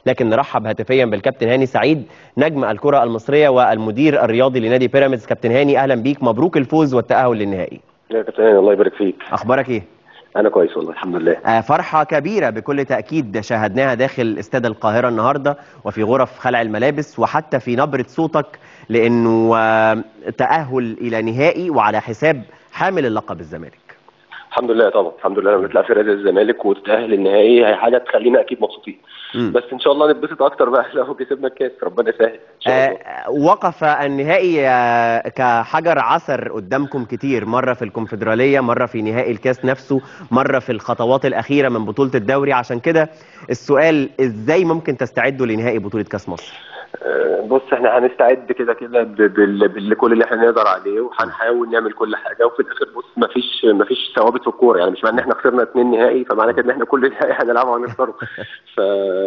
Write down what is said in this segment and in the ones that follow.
لكن نرحب هاتفيا بالكابتن هاني سعيد نجم الكره المصريه والمدير الرياضي لنادي بيراميدز كابتن هاني اهلا بيك مبروك الفوز والتاهل للنهائي يا كابتن هاني الله يبارك فيك اخبارك ايه انا كويس والله الحمد لله آه، فرحة كبيرة بكل تأكيد شاهدناها داخل استاد القاهرة النهاردة وفي غرف خلع الملابس وحتى في نبرة صوتك لأنه آه، تأهل إلى نهائي وعلى حساب حامل اللقب الزمالك الحمد لله طبعا الحمد لله لما بتلعب فرقه زي الزمالك وتتاهل النهائي هي حاجه تخلينا اكيد مبسوطين مم. بس ان شاء الله نتبسط اكتر بقى لو كسبنا الكاس ربنا يسهل ان شاء الله آه، وقف النهائي آه، كحجر عثر قدامكم كتير مرة في الكونفدرالية مرة في نهائي الكاس نفسه مرة في الخطوات الأخيرة من بطولة الدوري عشان كده السؤال إزاي ممكن تستعدوا لنهائي بطولة كاس مصر آه، بص احنا هنستعد كده كده ب- بال- بكل اللي احنا نقدر عليه وهنحاول نعمل كل حاجه وفي الاخر بص مفيش مفيش ثوابت في الكوره يعني مش معنى ان احنا خسرنا اثنين نهائي فمعنى كده ان احنا كل نهائي هنلعبه هنخسره ف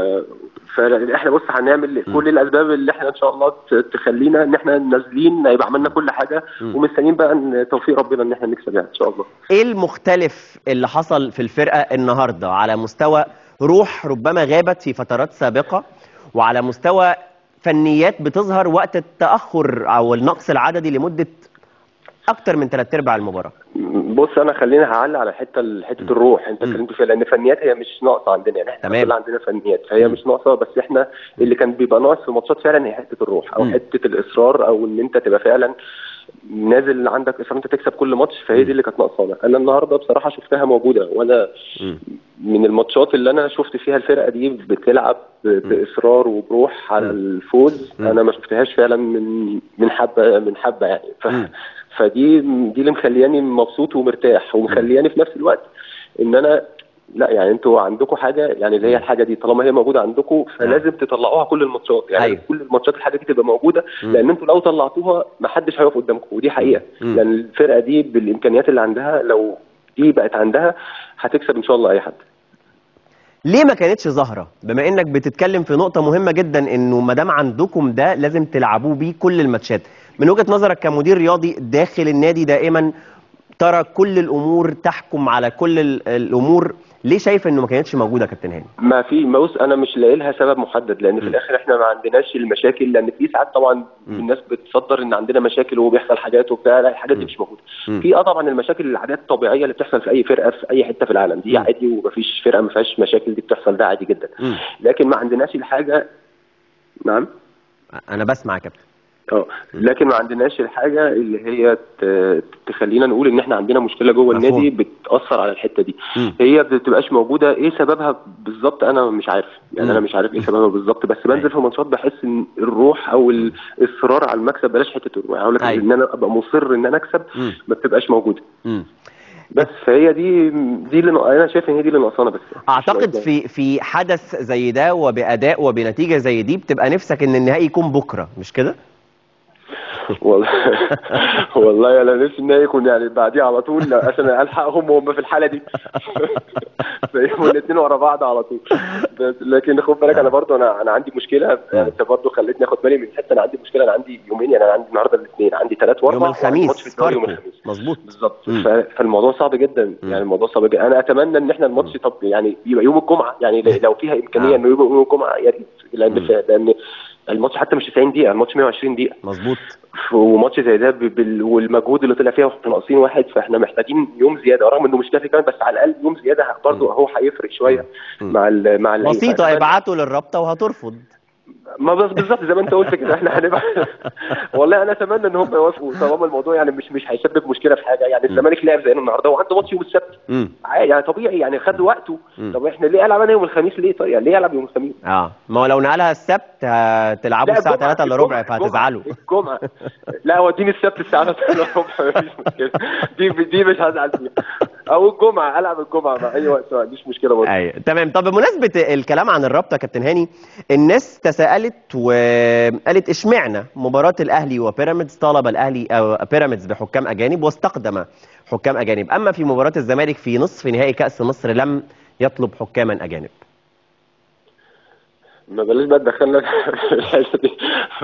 فاحنا بص هنعمل كل الاسباب اللي احنا ان شاء الله ت- تخلينا ان احنا نازلين يبقى عملنا كل حاجه مم. ومستنيين بقى ان توفيق ربنا ان احنا نكسب يعني ان شاء الله ايه المختلف اللي حصل في الفرقه النهارده على مستوى روح ربما غابت في فترات سابقه وعلى مستوى فنيات بتظهر وقت التاخر او النقص العددي لمده اكتر من ثلاث ارباع المباراه بص انا خلينا هعلق على حته حته الروح انت مم. اتكلمت فيها لان فنيات هي مش ناقصه عندنا يعني احنا تمام. كلنا عندنا فنيات فهي مم. مش ناقصه بس احنا اللي كان بيبقى ناقص في ماتشات فعلا هي حته الروح او مم. حته الاصرار او ان انت تبقى فعلا نازل عندك اصرار انت تكسب كل ماتش فهي مم. دي اللي كانت ناقصانا انا النهارده بصراحه شفتها موجوده وانا من الماتشات اللي انا شفت فيها الفرقه دي بتلعب ب- باصرار وبروح على مم. الفوز مم. انا ما شفتهاش فعلا من من حبه من حبه يعني ف... مم. فدي دي اللي مخلياني مبسوط ومرتاح ومخلياني في نفس الوقت ان انا لا يعني انتوا عندكم حاجه يعني اللي هي الحاجه دي طالما هي موجوده عندكم فلازم تطلعوها كل الماتشات يعني أيوة. كل الماتشات الحاجه دي تبقى موجوده مم. لان انتوا لو طلعتوها ما حدش هيقف قدامكم ودي حقيقه مم. لان الفرقه دي بالامكانيات اللي عندها لو دي بقت عندها هتكسب ان شاء الله اي حد ليه ما كانتش ظاهره بما انك بتتكلم في نقطه مهمه جدا انه ما دام عندكم ده لازم تلعبوه بيه كل الماتشات من وجهه نظرك كمدير رياضي داخل النادي دائما ترى كل الامور تحكم على كل ال- الامور ليه شايف انه ما كانتش موجوده يا كابتن هاني ما في ما بص انا مش لاقي لها سبب محدد لان في مم. الاخر احنا ما عندناش المشاكل لان في ساعات طبعا مم. الناس بتصدر ان عندنا مشاكل وبيحصل حاجات وبتاع لا الحاجات دي مم. مش موجوده مم. في اه طبعا المشاكل العادات الطبيعيه اللي بتحصل في اي فرقه في اي حته في العالم دي مم. عادي ومفيش فرقه ما فيهاش مشاكل دي بتحصل ده عادي جدا مم. لكن ما عندناش الحاجه نعم انا بسمع يا كابتن اه لكن ما عندناش الحاجه اللي هي ت- تخلينا نقول ان احنا عندنا مشكله جوه مفهوم. النادي بتاثر على الحته دي مم. هي ما بتبقاش موجوده ايه سببها بالظبط انا مش عارف يعني مم. انا مش عارف ايه سببها بالظبط بس أيوة. بنزل في ماتشات بحس ان الروح او الاصرار على المكسب بلاش حته الروح اقول لك أيوة. ان انا ابقى مصر ان انا اكسب مم. ما بتبقاش موجوده مم. بس فهي دي دي اللي نق- انا شايف ان هي دي اللي ناقصانا بس اعتقد في في حدث زي ده وباداء وبنتيجه زي دي بتبقى نفسك ان النهائي يكون بكره مش كده والله والله انا نفسي ان هي يكون يعني بعديه على طول لا، عشان الحقهم وهم في الحاله دي فيبقوا الاثنين ورا بعض على طول بس لكن خد بالك انا برضو انا انا عندي مشكله يعني انت برضو خليتني اخد بالي من حته انا عندي مشكله انا عندي يومين يعني انا عندي النهارده الاثنين عندي ثلاث واربع يوم وعندي ماتش في الخميس الدوري يوم فاركو الخميس مظبوط بالظبط مم. ف- فالموضوع صعب جدا مم. يعني الموضوع صعب جدا انا اتمنى ان احنا الماتش طب يعني يبقى يوم الجمعه يعني ل- لو فيها امكانيه آه. انه يبقى يوم الجمعه يا ريت لان مم. لان الماتش حتى مش 90 دقيقه الماتش 120 دقيقه مظبوط وماتش زي ده ب- بال- والمجهود اللي طلع فيها واحنا ناقصين واحد فاحنا محتاجين يوم زياده رغم انه مش كافي كمان بس على الاقل يوم زياده برضه هو هيفرق شويه مم. مع ال مع اللعيبة. بسيطه فأتمنى- ابعتوا للرابطه وهترفض ما بس بالظبط زي ما انت قلت كده احنا هنبقى والله انا اتمنى ان هم يوافقوا طالما الموضوع يعني مش مش هيسبب مشكله في حاجه يعني الزمالك لعب زينا النهارده وعنده ماتش يوم السبت امم عادي يعني طبيعي يعني خد وقته مم. طب احنا ليه العب انا يوم الخميس ليه طيب يعني ليه العب يوم الخميس اه ما هو لو نقلها السبت هتلعبوا لا، الساعه الجمعة، 3 الا ربع الجمعة، فهتزعلوا الجمعة لا وديني السبت الساعة 3 الا ربع مفيش مشكلة دي دي مش هزعل فيها أو الجمعة ألعب الجمعة مع أي وقت ما عنديش مشكلة برضه ايوه تمام طب بمناسبه الكلام عن الرابطه يا كابتن هاني الناس تساءلت وقالت اشمعنى مباراه الاهلي وبيراميدز طالب الاهلي أو بيراميدز بحكام اجانب واستخدم حكام اجانب اما في مباراه الزمالك في نصف نهائي كاس مصر لم يطلب حكاما اجانب ما بلاش بقى تدخلنا في الحته دي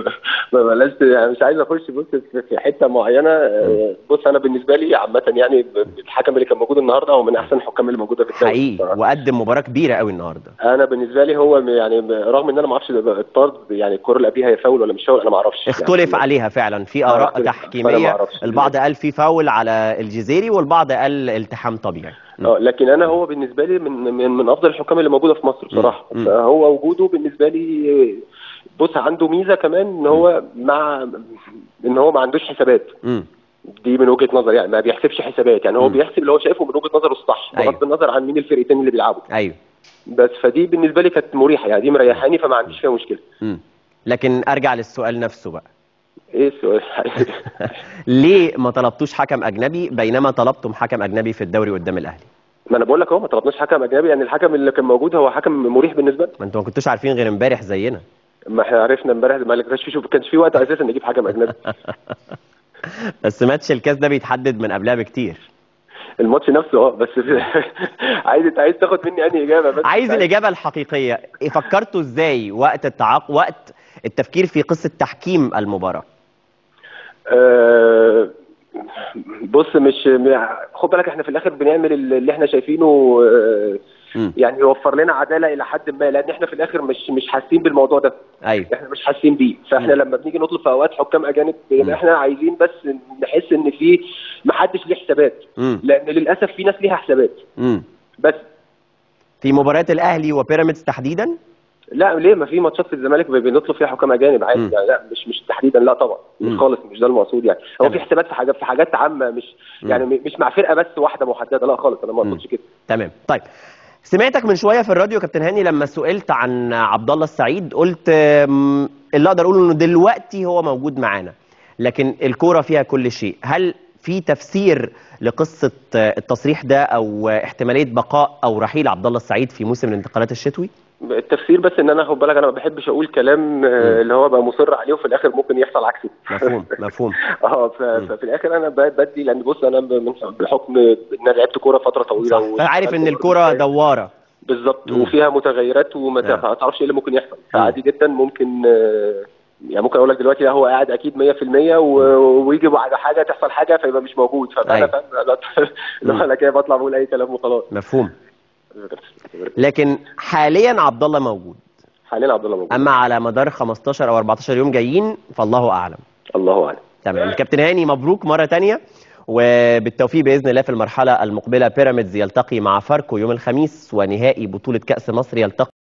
ما بلاش يعني مش عايز اخش بص في في حته معينه آه، بص انا بالنسبه لي عامه يعني الحكم اللي كان موجود النهارده هو من احسن الحكام اللي موجوده في الدوري حقيقي بصراحة. وقدم مباراه كبيره قوي النهارده انا بالنسبه لي هو يعني رغم ان انا ما اعرفش الطرد يعني الكره اللي قبلها هي فاول ولا مش فاول انا ما اعرفش اختلف يعني عليها فعلا في آه، اراء اختلف. فأنا ما تحكيميه أعرفش. البعض قال في فاول على الجزيري والبعض قال التحام طبيعي اه لكن انا هو بالنسبه لي من من, من افضل الحكام اللي موجوده في مصر بصراحه مم. فهو وجوده بالنسبه لي بص عنده ميزه كمان ان هو مع ان هو ما عندوش حسابات امم دي من وجهه نظري يعني ما بيحسبش حسابات يعني هو مم. بيحسب اللي هو شايفه من وجهه نظره الصح أيوة. بغض النظر عن مين الفرقتين اللي بيلعبوا ايوه بس فدي بالنسبه لي كانت مريحه يعني دي مريحاني فما عنديش فيها مشكله امم لكن ارجع للسؤال نفسه بقى ايه السؤال ليه ما طلبتوش حكم اجنبي بينما طلبتم حكم اجنبي في الدوري قدام الاهلي ما انا بقول لك اهو ما طلبناش حكم اجنبي يعني الحكم اللي كان موجود هو حكم مريح بالنسبه لنا ما انتوا ما كنتوش عارفين غير امبارح زينا ما احنا عرفنا امبارح ما كانش في كانش في وقت اساسا نجيب حكم اجنبي بس ماتش الكاس ده بيتحدد من قبلها بكتير الماتش نفسه اه بس عايز انت عايز تاخد مني انهي اجابه بس عايز الاجابه الحقيقيه إيه فكرتوا ازاي وقت التعاق وقت التفكير في قصه تحكيم المباراه آه، بص مش م- خد بالك احنا في الاخر بنعمل اللي احنا شايفينه آه، مم. يعني يوفر لنا عداله الى حد ما لان احنا في الاخر مش مش حاسين بالموضوع ده ايوه احنا مش حاسين بيه فاحنا مم. لما بنيجي نطلب في اوقات حكام اجانب مم. بيبقى احنا عايزين بس نحس ان في محدش ليه حسابات امم لان للاسف في ناس ليها حسابات امم بس في مباريات الاهلي وبيراميدز تحديدا لا ليه ما في ماتشات في الزمالك بنطلب فيها حكام اجانب عادي مم. يعني لا مش مش تحديدا لا طبعا مم. مش خالص مش ده المقصود يعني هو تمام. في حسابات في حاجات في حاجات عامه مش مم. يعني م- مش مع فرقه بس واحده محدده لا خالص انا ما مم. اقصدش كده تمام طيب سمعتك من شويه في الراديو كابتن هاني لما سئلت عن عبد الله السعيد قلت أم، اللي اقدر اقوله انه دلوقتي هو موجود معانا لكن الكوره فيها كل شيء هل في تفسير لقصه التصريح ده او احتماليه بقاء او رحيل عبد الله السعيد في موسم الانتقالات الشتوي التفسير بس ان انا خد بالك انا ما بحبش اقول كلام آه، مم. اللي هو بقى مصر عليه وفي الاخر ممكن يحصل عكسه مفهوم مفهوم اه ف- ففي الاخر انا ب- بدي لان بص انا ب- من بحكم ان انا لعبت كوره فتره طويله صح و- فعارف ان الكوره دواره بالظبط مم. وفيها متغيرات وما آه. تع- تعرفش ايه اللي ممكن يحصل فعادي جدا ممكن آه، يعني ممكن اقول لك دلوقتي لا هو قاعد اكيد 100% و- ويجي بعد حاجه تحصل حاجه فيبقى مش موجود فانا أيوة. فاهم اللي هو انا كده بطلع بقول اي كلام وخلاص مفهوم لكن حاليا عبد الله موجود حاليا عبد الله موجود اما على مدار 15 او 14 يوم جايين فالله اعلم الله اعلم تمام كابتن هاني مبروك مرة تانية وبالتوفيق بإذن الله في المرحلة المقبلة بيراميدز يلتقي مع فاركو يوم الخميس ونهائي بطولة كأس مصر يلتقي